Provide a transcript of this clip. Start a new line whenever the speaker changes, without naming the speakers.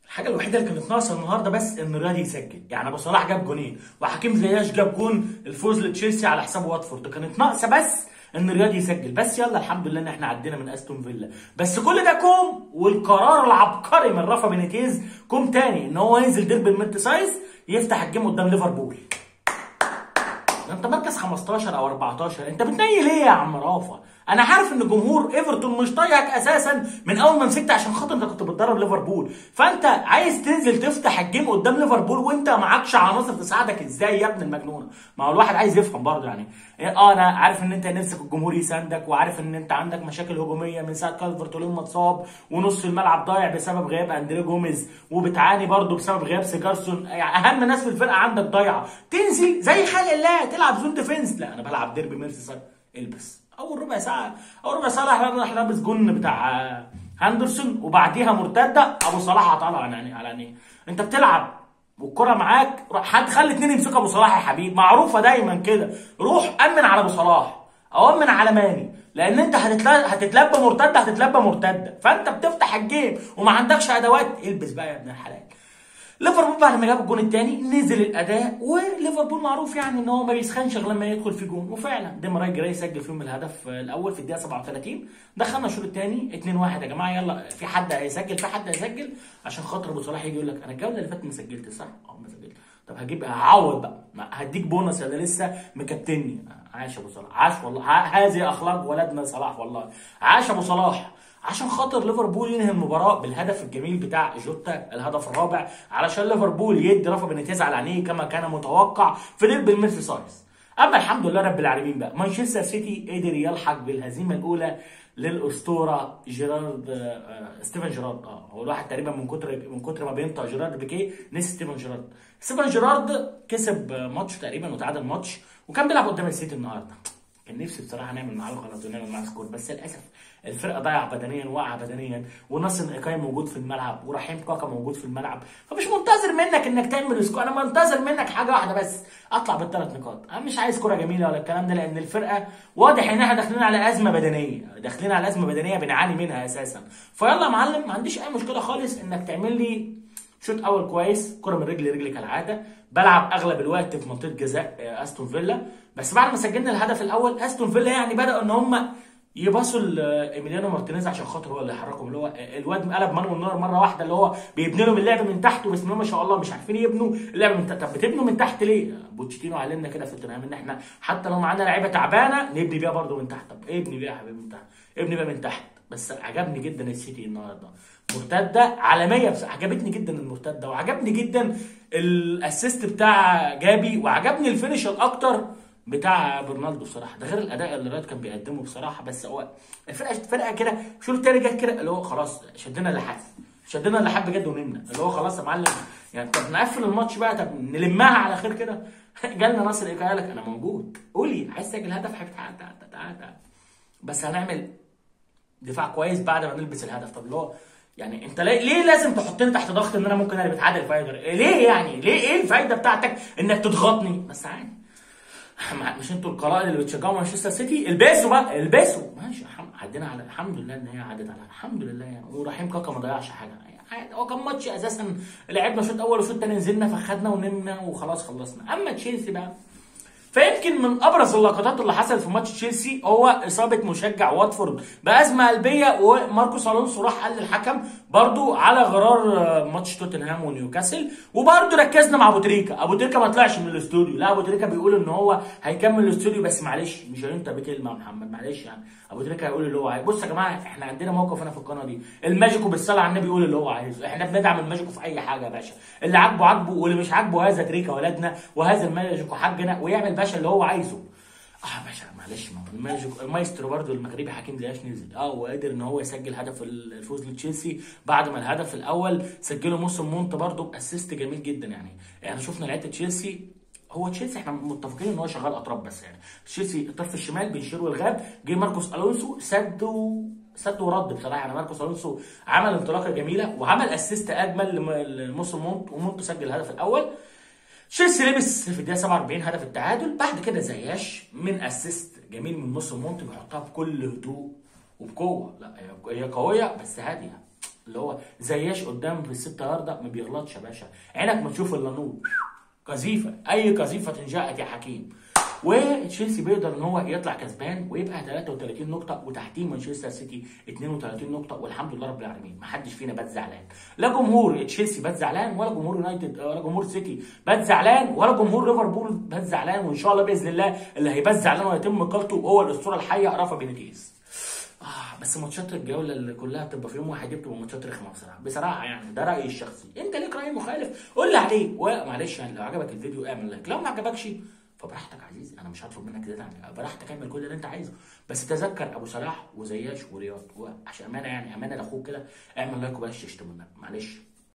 الحاجه الوحيده اللي كانت ناقصه النهارده بس ان رياضي يسجل يعني ابو صلاح جاب جونين وحكيم زياش جاب جون الفوز لتشيلسي على حساب واتفورد كانت ناقصه بس ان رياضي يسجل بس يلا الحمد لله ان احنا عدينا من استون فيلا بس كل ده كوم والقرار العبقري من رافا بينيتيز كوم تاني ان هو ينزل ديربي المنتسايز يفتح الجيم قدام ليفربول ده انت مركز 15 او 14 انت بتنيل ليه يا عم رافا انا عارف ان جمهور ايفرتون مش طايقك اساسا من اول ما مسكت عشان خاطر انت كنت بتدرب ليفربول فانت عايز تنزل تفتح الجيم قدام ليفربول وانت معكش عناصر تساعدك ازاي يا ابن المجنونه ما هو الواحد عايز يفهم برضه يعني اه انا عارف ان انت نفسك الجمهور يساندك وعارف ان انت عندك مشاكل هجوميه من ساعه كالفرت لوم ما اتصاب ونص الملعب ضايع بسبب غياب اندريه جوميز وبتعاني برضه بسبب غياب سيجارسون يعني اهم ناس في الفرقه عندك ضايعه تنزل زي خلق الله تلعب زون ديفنس لا انا بلعب ديربي ميرسي البس اول ربع ساعه اول ربع ساعه راح لابس جون بتاع هاندرسون وبعديها مرتده ابو صلاح هطلع يعني على عينيه انت بتلعب والكره معاك حد خلي اتنين يمسكوا ابو صلاح يا حبيبي معروفه دايما كده روح امن على ابو صلاح او امن على ماني لان انت هتتلبى مرتده هتتلبى مرتده فانت بتفتح الجيم وما عندكش ادوات البس بقى يا ابن الحلال ليفربول بعد ما جاب الجون الثاني نزل الاداء وليفربول معروف يعني ان هو ما بيسخنش غير لما يدخل في جون وفعلا ديماراي جراي سجل فيهم الهدف الاول في الدقيقه 37 دخلنا الشوط الثاني 2 1 يا جماعه يلا في حد هيسجل في حد هيسجل عشان خاطر ابو صلاح يجي يقول لك انا الجوله اللي فاتت ما سجلتش صح؟ اه ما سجلت طب هجيب هعوض بقى هديك بونص انا لسه مكتني عاش ابو صلاح عاش والله هذه اخلاق ولدنا صلاح والله عاش ابو صلاح عشان خاطر ليفربول ينهي المباراه بالهدف الجميل بتاع جوتا الهدف الرابع علشان ليفربول يدي رافا بينيتيز على عينيه كما كان متوقع في ديربي الميرسيسايز اما الحمد لله رب العالمين بقى مانشستر سيتي قدر يلحق بالهزيمه الاولى للاسطوره جيرارد ستيفن جيرارد اه هو الواحد تقريبا من كتر من كتر ما بينطق جيرارد بيكيه نسي ستيفن جيرارد ستيفن جيرارد كسب ماتش تقريبا وتعادل ماتش وكان بيلعب قدام السيتي النهارده كان نفسي بصراحه نعمل معاه غلط ونعمل معاه سكور بس للاسف الفرقه ضايعه بدنيا واقعه بدنيا وناصر ايكاي موجود في الملعب ورحيم كاكا موجود في الملعب فمش منتظر منك انك تعمل سكور انا منتظر منك حاجه واحده بس اطلع بالثلاث نقاط انا مش عايز كره جميله ولا الكلام ده لان الفرقه واضح ان احنا داخلين على ازمه بدنيه داخلين على ازمه بدنيه بنعاني منها اساسا فيلا يا معلم ما عنديش اي مشكله خالص انك تعمل لي شوط اول كويس كره من رجل لرجل كالعاده بلعب اغلب الوقت في منطقه جزاء استون فيلا بس بعد ما سجلنا الهدف الاول استون فيلا يعني بداوا ان هم يباصوا ايميليانو مارتينيز عشان خاطر هو اللي يحركهم اللي هو الواد قلب مانويل نور مره واحده اللي هو بيبني لهم اللعب من تحت وبسم الله ما شاء الله مش عارفين يبنوا اللعب من تحت طب بتبنوا من تحت ليه؟ بوتشيتينو علمنا كده في توتنهام ان احنا حتى لو معانا لعيبه تعبانه نبني بيها برده من تحت طب ابني بيها يا حبيبي من تحت ابني بيها من تحت بس عجبني جدا السيتي النهارده مرتده عالميه بس عجبتني جدا المرتده وعجبني جدا الاسيست بتاع جابي وعجبني الفينش الاكتر بتاع برنالدو بصراحه ده غير الاداء اللي الرايت كان بيقدمه بصراحه بس هو الفرقه فرقه كده شو التاني جت كده اللي هو خلاص شدنا اللحاف شدنا اللحاف بجد ونمنا اللي هو خلاص يا معلم يعني طب نقفل الماتش بقى طب نلمها على خير كده جالنا ناصر ايه قال لك انا موجود قولي عايز تسجل هدف حبيبي تعال تعال تعال تعال بس هنعمل دفاع كويس بعد ما نلبس الهدف طب اللي هو يعني انت ليه, ليه لازم تحطني تحت ضغط ان انا ممكن انا بتعادل فايدر ليه يعني ليه ايه الفايده بتاعتك انك تضغطني بس عادي مش انتوا القرائن اللي بتشجعوا مانشستر سيتي البسوا بقى البسوا ماشي عدينا على الحمد لله ان هي عدت على الحمد لله يعني ورحيم كاكا ما ضيعش حاجه يعني هو كان ماتش اساسا لعبنا شوط اول وشوط تاني نزلنا فخدنا ونمنا وخلاص خلصنا اما تشيلسي بقى فيمكن من ابرز اللقطات اللي حصلت في ماتش تشيلسي هو اصابه مشجع واتفورد بازمه قلبيه وماركوس الونسو راح قال للحكم برضو على غرار ماتش توتنهام ونيوكاسل وبرضو ركزنا مع ابو تريكه ابو تريكه ما طلعش من الاستوديو لا ابو تريكه بيقول ان هو هيكمل الاستوديو بس معلش مش هينطق بكلمه يا محمد معلش يعني ابو تريكه هيقول اللي هو عايزه بص يا جماعه احنا عندنا موقف هنا في القناه دي الماجيكو بالصلاه على النبي يقول اللي هو عايزه احنا بندعم الماجيكو في اي حاجه يا باشا اللي عاجبه عاجبه واللي مش عاجبه هذا تريكه ولدنا وهذا الماجيكو حاجنا ويعمل باشا اللي هو عايزه اه باشا معلش ما الماجيك المايسترو برضه المغربي حكيم زياش نزل اه وقدر ان هو يسجل هدف الفوز لتشيلسي بعد ما الهدف الاول سجله موسم مونت برضه باسيست جميل جدا يعني يعني شفنا لعيبه تشيلسي هو تشيلسي احنا متفقين ان هو شغال اطراف بس يعني تشيلسي الطرف الشمال بين شيرو الغاب جه ماركوس الونسو سد سد ورد بصراحه يعني ماركوس الونسو عمل انطلاقه جميله وعمل اسيست اجمل لموسم مونت ومونت سجل الهدف الاول تشيلسي لبس في الدقيقه 47 هدف التعادل بعد كده زياش من اسيست جميل من نص مونت بيحطها بكل هدوء وبقوه لا هي قويه بس هاديه اللي هو زياش قدام في الست ياردة ما بيغلطش يا باشا عينك ما تشوف الا نور قذيفه اي قذيفه جاءت يا حكيم وتشيلسي بيقدر ان هو يطلع كسبان ويبقى 33 نقطه وتحتيه مانشستر سيتي 32 نقطه والحمد لله رب العالمين ما حدش فينا بات زعلان لا جمهور تشيلسي بات زعلان ولا جمهور يونايتد ولا جمهور سيتي بات زعلان ولا جمهور ليفربول بات زعلان وان شاء الله باذن الله اللي هيبات زعلان ويتم اقالته هو الاسطوره الحيه رافا بينيتيز آه بس ماتشات الجوله اللي كلها بتبقى في يوم واحد دي بتبقى ماتشات رخمه بصراحه بصراحه يعني ده رايي الشخصي انت ليك راي مخالف قول لي عليه ومعلش يعني لو عجبك الفيديو اعمل لايك لو ما عجبكش فبراحتك عزيزي انا مش هطلب منك زياده عن براحتك اعمل كل اللي انت عايزه بس تذكر ابو صلاح وزياش ورياض وعشان امانه يعني امانه لاخوك كده اعمل لايك وبلاش تشتم النبي معلش